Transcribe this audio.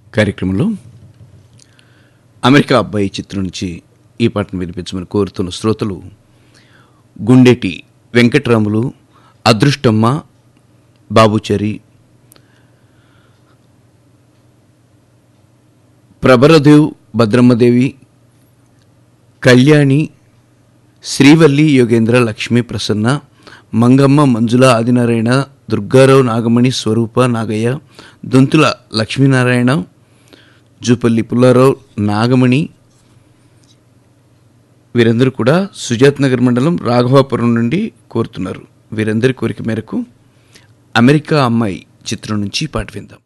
కార్యక్రమంలో అమెరికా అబ్బాయి చిత్రం నుంచి ఈ పాటను వినిపించమని కోరుతున్న శ్రోతలు గుండెటి వెంకట్రాములు అదృష్టమ్మ బాబుచరి ప్రభరదేవ్ భద్రమ్మదేవి కళ్యాణి శ్రీవల్లి యోగేంద్ర లక్ష్మీ ప్రసన్న మంగమ్మ మంజుల ఆదినారాయణ దుర్గారావు నాగమణి స్వరూప నాగయ్య దొంతుల లక్ష్మీనారాయణ జూపల్లి పుల్లారావు నాగమణి వీరందరూ కూడా సుజాత్ నగర్ మండలం రాఘవాపురం నుండి కోరుతున్నారు వీరందరి కోరిక మేరకు అమెరికా అమ్మాయి చిత్రం నుంచి పాట విందాం